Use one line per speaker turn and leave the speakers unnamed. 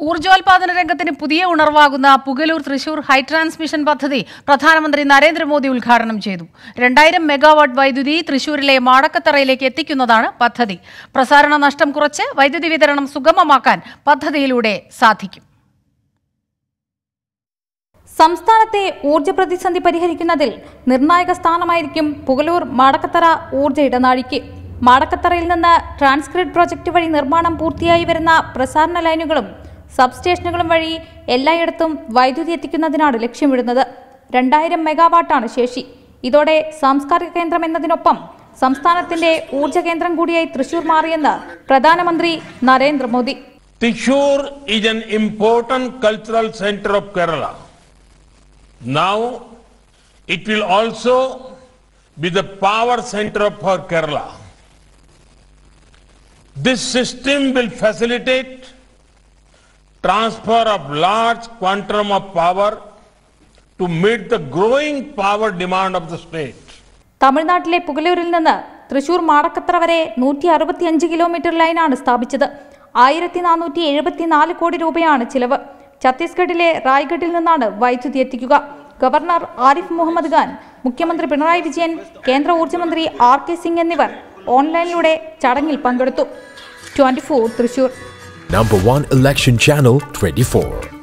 ഊർജോൽപാദന രംഗത്തിന് പുതിയ ഉണർവാകുന്ന Pugalur Thrissur high transmission പദ്ധതി പ്രധാനമന്ത്രി നരേന്ദ്രമോദി ഉദ്ഘാടനം ചെയ്തു രണ്ടായിരം മെഗാവാട്ട് വൈദ്യുതി തൃശൂരിലെ മാടക്കത്തറയിലേക്ക് എത്തിക്കുന്നതാണ് പദ്ധതി പ്രസാരണ നഷ്ടം കുറച്ച് വൈദ്യുതി വിതരണം സുഗമമാക്കാൻ പദ്ധതിയിലൂടെ സാധിക്കും
സംസ്ഥാനത്തെ ഊർജ്ജ പ്രതിസന്ധി പരിഹരിക്കുന്നതിൽ നിർണായക സ്ഥാനമായിരിക്കും പുകലൂർ മാടക്കത്തറ ഊർജ്ജ ഇടനാഴിക്ക് മാടക്കത്തറയിൽ നിന്ന് ട്രാൻസ്ക്രിഡ് പ്രോജക്റ്റ് വഴി നിർമ്മാണം പൂർത്തിയായി വരുന്ന പ്രസാരണ ലൈനുകളും സബ്സ്റ്റേഷനുകളും വഴി എല്ലായിടത്തും വൈദ്യുതി എത്തിക്കുന്നതിനാണ് ലക്ഷ്യമിടുന്നത് രണ്ടായിരം മെഗാവാട്ടാണ് ശേഷി ഇതോടെ സാംസ്കാരിക കേന്ദ്രം എന്നതിനൊപ്പം സംസ്ഥാനത്തിന്റെ ഊർജ്ജ കേന്ദ്രം കൂടിയായി തൃശൂർ മാറിയെന്ന് പ്രധാനമന്ത്രി Narendra Modi
Thrissur is an important cultural center of Kerala. Now, it will also be the power center for Kerala. This system will facilitate transfer of large quantum of power to meet the growing power demand of the state.
തമിഴ്നാട്ടിലെ പുകലൂരിൽ നിന്ന് തൃശൂർ മാടക്കത്തറ വരെ നൂറ്റി അറുപത്തിയഞ്ച് kilometre ലൈനാണ് സ്ഥാപിച്ചത് ആയിരത്തി നാനൂറ്റി എഴുപത്തിനാല് കോടി രൂപയാണ് ചിലവ് ഛത്തീസ്ഗഡിലെ റായ്ഗഡിൽ നിന്നാണ് വൈദ്യുതി എത്തിക്കുക ഗവർണർ ആരിഫ് മുഹമ്മദ് ഖാൻ മുഖ്യമന്ത്രി പിണറായി വിജയൻ കേന്ദ്ര ഊർജ്ജമന്ത്രി ആർ കെ സിംഗ് എന്നിവർ ഓൺലൈനിലൂടെ ചടങ്ങിൽ പങ്കെടുത്തു twenty Thrissur
Number one election channel 24.